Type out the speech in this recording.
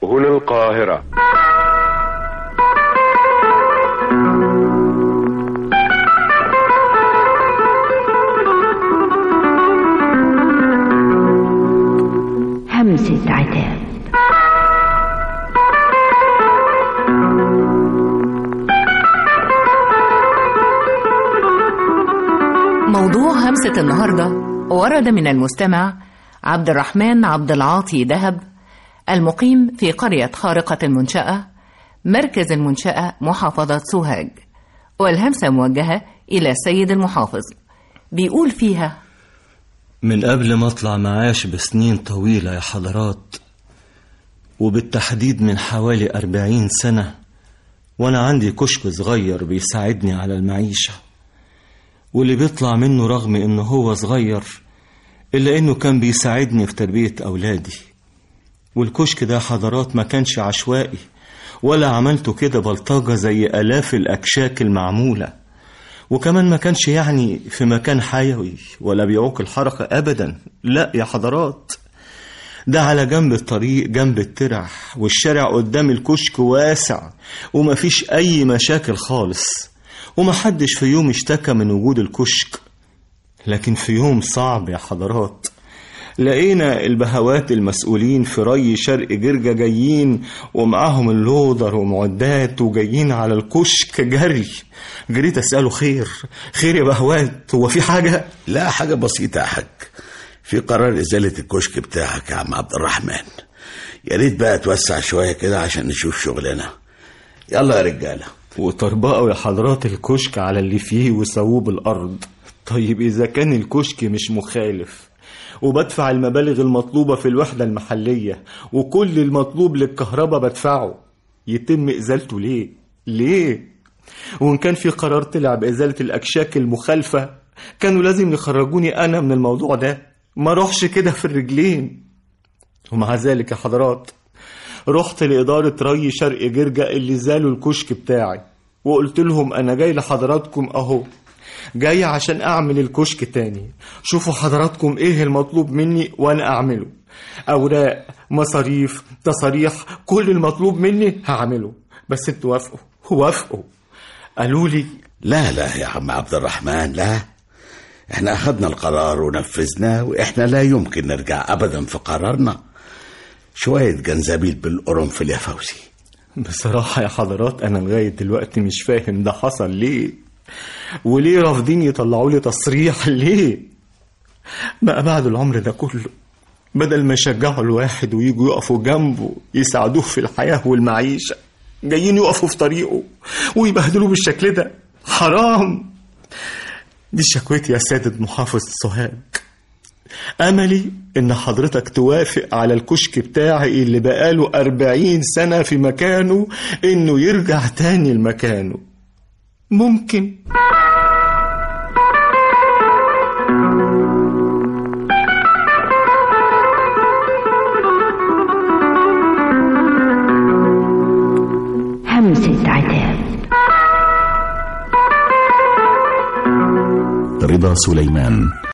هنا القاهرة همسة عتاب موضوع همسة النهاردة ورد من المستمع عبد الرحمن عبد العاطي دهب المقيم في قرية خارقة المنشأة مركز المنشأة محافظة سوهاج والهمسة موجهة إلى السيد المحافظ بيقول فيها من قبل ما اطلع معاش بسنين طويلة يا حضرات وبالتحديد من حوالي أربعين سنة وأنا عندي كشك صغير بيساعدني على المعيشة واللي بيطلع منه رغم إنه هو صغير إلا إنه كان بيساعدني في تربية أولادي والكشك ده حضرات ما كانش عشوائي ولا عملته كده بلطجة زي آلاف الأكشاك المعمولة وكمان ما كانش يعني في مكان حيوي ولا بيعوق الحركة أبدا لا يا حضرات ده على جنب الطريق جنب الترع والشارع قدام الكشك واسع ومفيش أي مشاكل خالص ومحدش في يوم اشتكى من وجود الكشك لكن في يوم صعب يا حضرات لقينا البهوات المسؤولين في ري شرق جرجة جايين ومعاهم اللودر ومعدات وجايين على الكشك جري جريت أسأله خير خير يا بهوات هو في حاجة لا حاجة بسيطة يا حاج في قرار إزالة الكشك بتاعك يا عم عبد الرحمن يا ريت بقى توسع شوية كده عشان نشوف شغلنا يلا يا رجالة وطربقوا يا حضرات الكشك على اللي فيه وسووه بالأرض طيب إذا كان الكشك مش مخالف وبدفع المبالغ المطلوبة في الوحدة المحلية وكل المطلوب للكهرباء بدفعه يتم إزالته ليه؟ ليه؟ وإن كان في قرار طلع بإزالة الأكشاك المخالفة كانوا لازم يخرجوني أنا من الموضوع ده ما روحش كده في الرجلين ومع ذلك يا حضرات رحت لإدارة ري شرق جرجة اللي زالوا الكشك بتاعي وقلت لهم أنا جاي لحضراتكم أهو جاي عشان أعمل الكشك تاني شوفوا حضراتكم إيه المطلوب مني وأنا أعمله أوراق مصاريف تصاريح كل المطلوب مني هعمله بس انتوا وافقوا وافقوا قالوا لي لا لا يا عم عبد الرحمن لا احنا أخذنا القرار ونفذناه وإحنا لا يمكن نرجع أبدا في قرارنا شوية جنزبيل بالقرنفل يا فوزي بصراحة يا حضرات أنا لغاية دلوقتي مش فاهم ده حصل ليه وليه رافضين يطلعوا لي تصريح ليه بقى بعد العمر ده كله بدل ما يشجعوا الواحد ويجوا يقفوا جنبه يساعدوه في الحياة والمعيشة جايين يقفوا في طريقه ويبهدلوه بالشكل ده حرام دي شكوتي يا سيادة محافظ سوهاج أملي إن حضرتك توافق على الكشك بتاعي اللي بقاله أربعين سنة في مكانه إنه يرجع تاني لمكانه ممكن همسة عتاب رضا سليمان